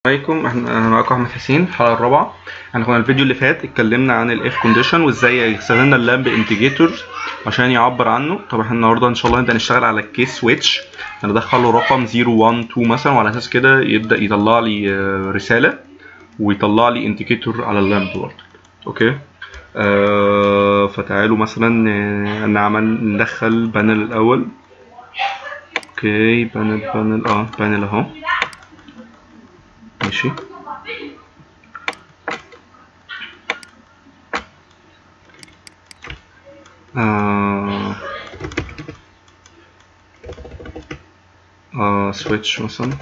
عليكم احنا انا معاكم احمد حسين الحلقه الرابعه احنا كنا الفيديو اللي فات اتكلمنا عن الاف كونديشن وازاي استخدمنا اللامب انتجيتور عشان يعبر عنه طب احنا النهارده ان شاء الله نبدا نشتغل على الكيس سويتش هندخل له رقم 0 1 2 مثلا وعلى اساس كده يبدا يطلع لي آه، رساله ويطلع لي انديكيتور على اللامب برضه اوكي آه فتعالوا مثلا آه، نعمل ندخل بانل الاول اوكي بانل بانل اه بانل اهو ماشي آه آه سويتش مثلا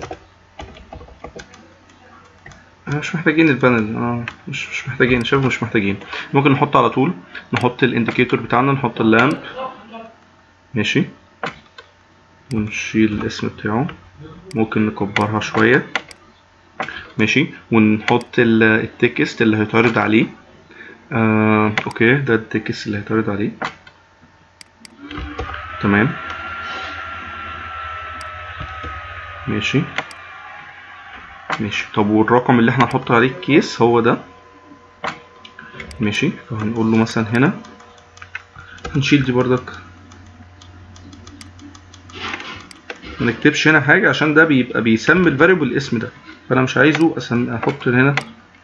آه مش محتاجين البانل اه مش مش محتاجين شايف مش محتاجين ممكن نحط على طول نحط الانديكيتور بتاعنا نحط اللامب ماشي ونشيل الاسم بتاعه ممكن نكبرها شوية ماشي ونحط ال- التكست اللي هيتعرض عليه آه، اوكي ده التكست اللي هيتعرض عليه تمام ماشي ماشي طب والرقم اللي احنا هنحط عليه الكيس هو ده ماشي فهنقول له مثلا هنا هنشيل دي بردك ما نكتبش هنا حاجة عشان ده بيبقى بيسمي الفاريبل الاسم ده فانا مش عايزه أسم... احط هنا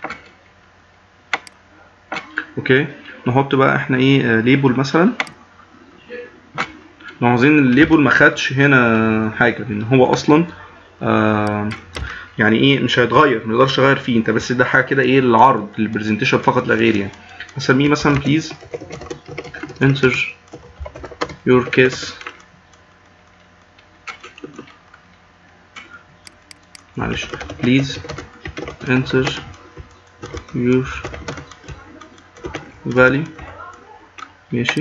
اوكي نحط بقى احنا ايه ليبل مثلا لو عاوزين الليبل ما خدش هنا حاجه لان هو اصلا آه يعني ايه مش هيتغير ما نقدرش نغير فيه انت بس ده حاجه كده ايه للعرض للبرزنتيشن فقط لا غير يعني هسميه مثلا بليز enter your case معلش please enter your value ماشي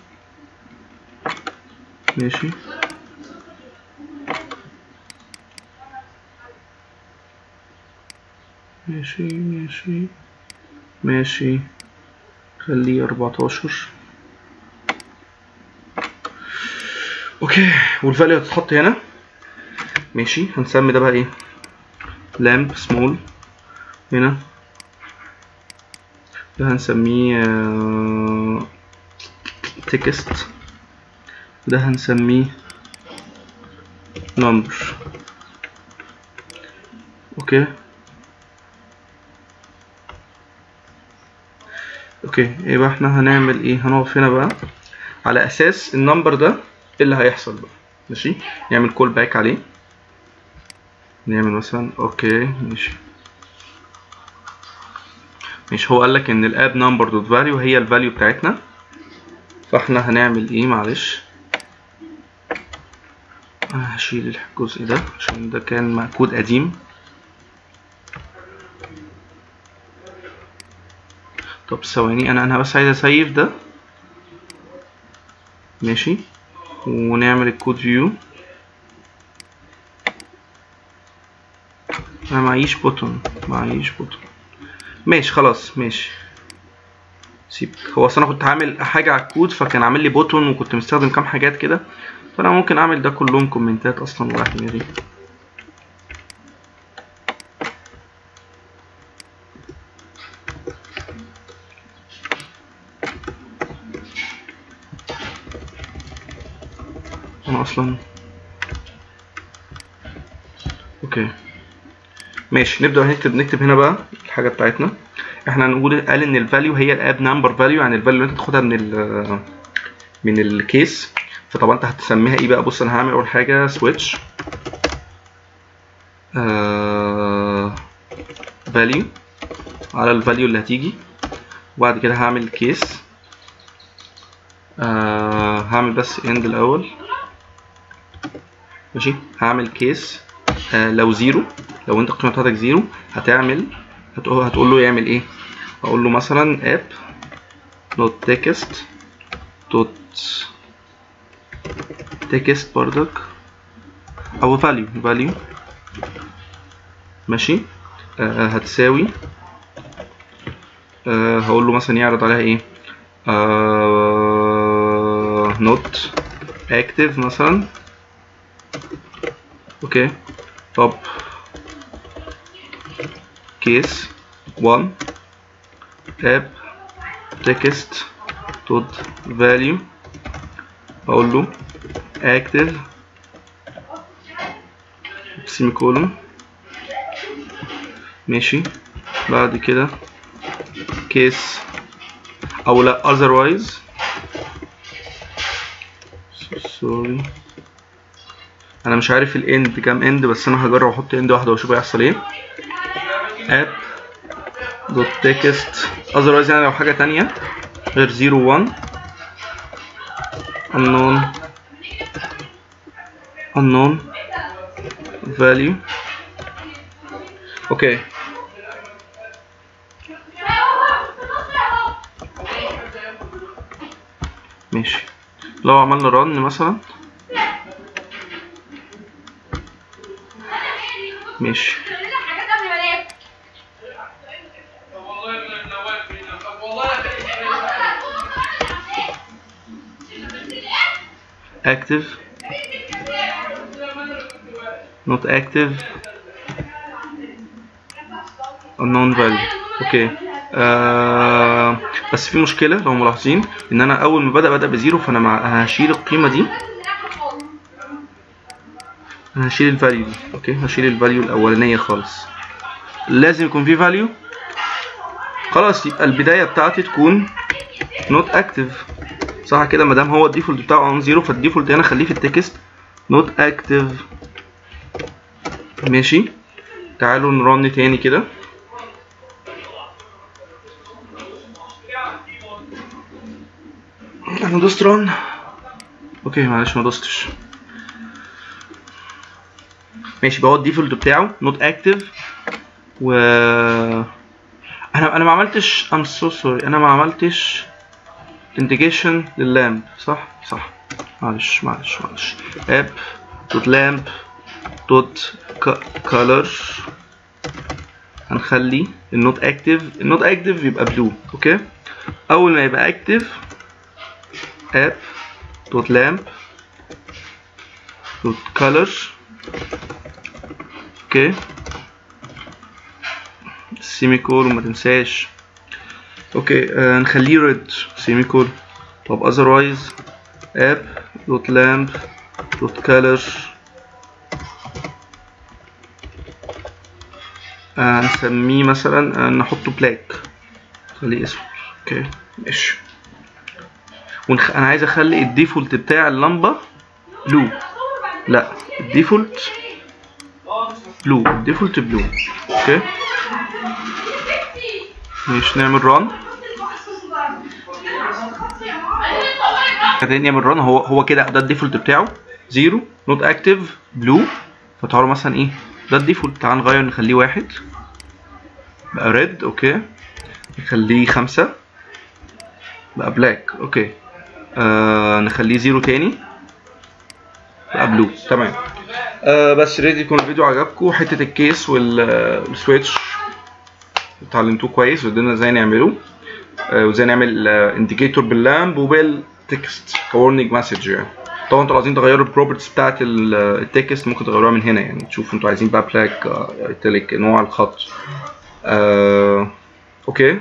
ماشي ماشي ماشي ماشي خليه أربعتاشر اوكي والفاليو هتتحط هنا ماشي هنسمي ده بقى ايه لامب سمول هنا ده هنسميه تكست ده هنسميه نمبر اوكي اوكي يبقى احنا هنعمل ايه هنقف هنا بقى على اساس النمبر ده إيه اللي هيحصل بقى ماشي نعمل كول باك عليه نعمل مثلا اوكي ماشي مش هو قالك ان الاب نمبر دوت فاليو هي الفاليو بتاعتنا فاحنا هنعمل ايه معلش آه، هشيل الجزء ده عشان ده كان مع كود قديم طب ثواني انا انا بس عايز اسيف ده ماشي ونعمل الكود فيو انا معيش بوتون معيش بوتون ماشي خلاص ماشي سيب هو اصل انا كنت عامل حاجه على الكود فكان عامل لي بوتون وكنت مستخدم كام حاجات كده فانا ممكن اعمل ده كلهم كومنتات اصلا وراح دماغي انا اصلا اوكي ماشي نبدا نكتب نكتب هنا بقى الحاجه بتاعتنا احنا هنقول قال ان الفاليو هي الاب نمبر فاليو يعني الفاليو اللي انت تاخدها من ال من الكيس فطبعا انت هتسميها ايه بقى بص انا هعمل اول حاجه سويتش فاليو على الفاليو اللي هتيجي وبعد كده هعمل كيس آه هعمل بس اند الاول ماشي هعمل كيس آه لو زيرو لو انت القيمه بتاعتك زيرو هتعمل هتقول, هتقول له يعمل ايه هقول له مثلا اب دوت تكست دوت تكست بردك او فاليو فاليو ماشي آه هتساوي آه هقول له مثلا يعرض عليها ايه آه not active مثلا اوكي طب case 1 app text dot value اقول له active semicolon ماشي بعد كده case او لا otherwise sorry انا مش عارف الاند كام اند بس انا هجرب احط اند واحده واشوف هيحصل ايه app دوت تكست otherwise يعني لو حاجه تانية غير 0 1 unknown unknown value اوكي ماشي لو عملنا رن مثلا ماشي active not active unknown value اوكي آه بس في مشكله لو ملاحظين ان انا اول ما بدا بدا بزيرو فانا مع هشيل القيمه دي انا هشيل الفاليو دي اوكي هشيل الفاليو الاولانيه خالص لازم يكون في فاليو خلاص يبقى البدايه بتاعتي تكون not active صح كده ما دام هو الديفولت بتاعه اون زيرو فالديفولت هنا خليه في التكست not active ماشي تعالوا نرن تاني كده انا دوست رن اوكي معلش ما دوستش ماشي يبقى هو الديفولت بتاعه not active و انا انا ما عملتش I'm so sorry انا ما عملتش انتجريشن لللامب صح صح معلش معلش معلش app دوت لامب دوت color هنخلي النوت اكتف النوت اكتف يبقى بلو اوكي اول ما يبقى اكتف app دوت لامب دوت color اوكي سيمي كول وما تنساش اوكي آه نخليه ريد سيمي كول طب otherwise app دوت lamp دوت color آه نسميه مثلا آه نحطه بلاك خليه اسود اوكي ماشي ونخ... انا عايز اخلي الديفولت بتاع اللمبه بلو لا الديفولت بلو الديفولت بلو اوكي مش نعمل ران بعدين نعمل ران هو هو كده ده الديفولت بتاعه زيرو نوت اكتف بلو فتعالوا مثلا ايه ده الديفولت تعال نغير نخليه واحد بقى ريد اوكي نخليه خمسة بقى بلاك اوكي آه نخليه زيرو تاني بقى بلو تمام آه بس ريدي يكون الفيديو عجبكم حتة الكيس والسويتش اتعلمتوه كويس وقدرنا ازاي نعمله آه وازاي نعمل انديكيتور باللامب وبالتكست كورنينج مسج يعني طبعا انتوا عايزين تغيروا البروبرتيز بتاعت التكست ممكن تغيروها من هنا يعني تشوفوا انتوا عايزين بقى بلاك ايتاليك نوع الخط آه اوكي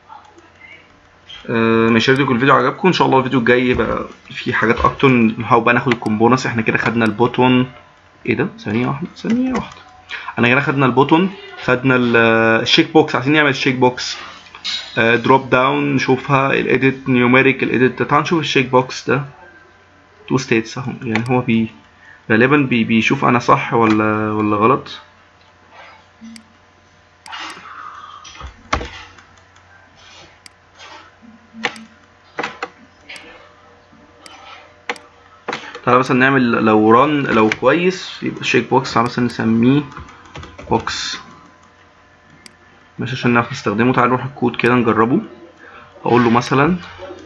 آه ماشي يكون الفيديو عجبكم ان شاء الله الفيديو الجاي بقى في حاجات اكتر نحاول بقى ناخد الكومبوننتس احنا كده خدنا البوتون ايه ده ثانيه واحده ثانيه واحده انا كده خدنا البوتون خدنا الشيك بوكس عايزين نعمل الشيك بوكس دروب داون نشوفها الايديت نيوميريك الايديت تعال نشوف الشيك بوكس ده تو ستيتس اهو يعني هو بي غالبا بي بيشوف انا صح ولا ولا غلط تعالى مثلا نعمل لو ران لو كويس يبقى شيك بوكس تعالى مثلا نسميه بوكس مش عشان نعرف نستخدمه تعالى نروح الكود كده نجربه اقول له مثلا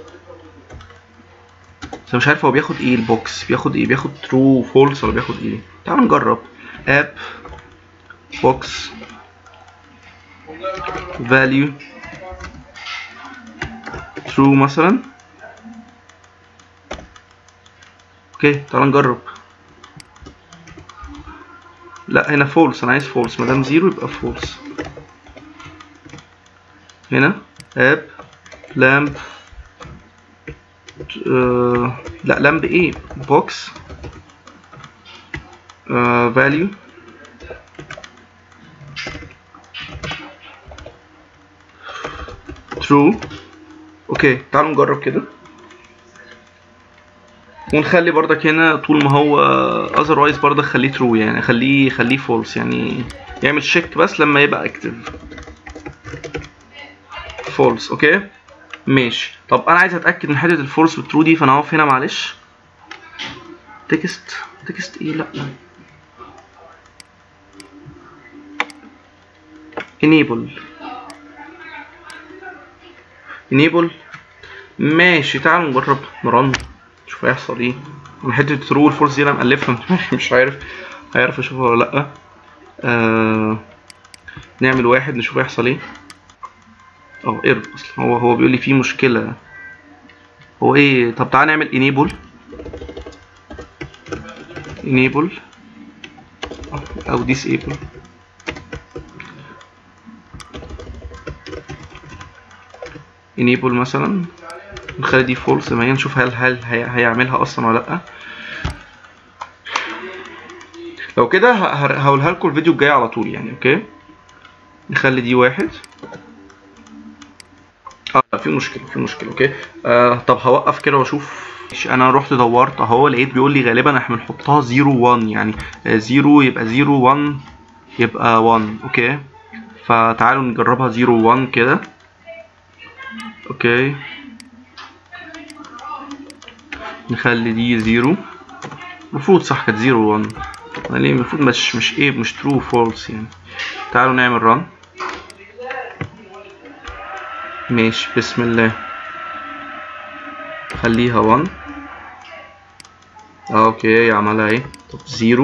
بس مش عارف هو بياخد ايه البوكس بياخد ايه بياخد ترو فولس ولا بياخد ايه تعال نجرب اب بوكس value true مثلا اوكي تعال نجرب لا هنا فولس انا عايز فولس ما دام زيرو يبقى فولس هنا اب لامب آه لا لامب ايه بوكس آه value true اوكي تعالوا نجرب كده ونخلي برضك هنا طول ما هو otherwise برضك خليه true يعني خليه خليه false يعني يعمل check بس لما يبقى active false اوكي ماشي طب انا عايز اتاكد من حته الفولس والترو دي فانا هقف هنا معلش تكست تكست ايه لا enable enable ماشي تعالوا نجرب نرن نشوف هيحصل ايه انا حته الترو والفولس دي انا مألفها مش عارف هيعرف اشوفها ولا لا آه نعمل واحد نشوف هيحصل ايه اه ايرور اصلا هو هو بيقول لي في مشكله هو ايه طب تعالى نعمل enable enable او disable enable مثلا نخلي دي false ما هي نشوف هل هل هي هيعملها اصلا ولا لا لو كده هقولها لكم الفيديو الجاي على طول يعني اوكي نخلي دي واحد اه في مشكله في مشكله اوكي آه طب هوقف كده واشوف انا رحت دورت اهو لقيت بيقول لي غالبا احنا بنحطها 0 1 يعني 0 يبقى 0 1 يبقى 1 اوكي فتعالوا نجربها 0 1 كده اوكي نخلي دي 0 المفروض صح كانت 0 1 ليه المفروض مش مش ايه مش ترو فولس يعني تعالوا نعمل رن ماشي بسم الله خليها 1 اوكي عملها ايه طب زيرو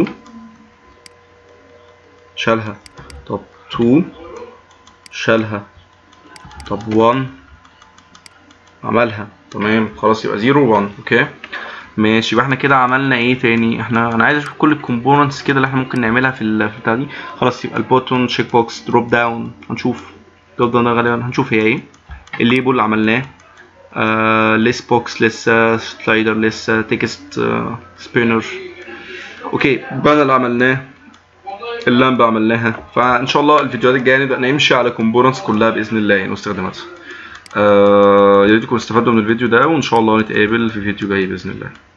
شالها طب 2 شالها طب 1 عملها تمام خلاص يبقى 0 1 اوكي ماشي يبقى احنا كده عملنا ايه تاني احنا انا عايز اشوف كل الكومبوننتس كده اللي احنا ممكن نعملها في البتاع دي خلاص يبقى البوتون تشيك بوكس دروب داون هنشوف دروب داون ده غالبا هنشوف هي ايه الليبل عملناه آه ليس بوكس لسه سلايدر لسه تكست آه سبينر اوكي بانل عملناه اللمبة عملناها فان شاء الله الفيديوهات الجايه نبدا نمشي على كومبوننتس كلها باذن الله يعني واستخداماتها آه يا ريت تكونوا استفدتوا من الفيديو ده وان شاء الله نتقابل في فيديو جاي باذن الله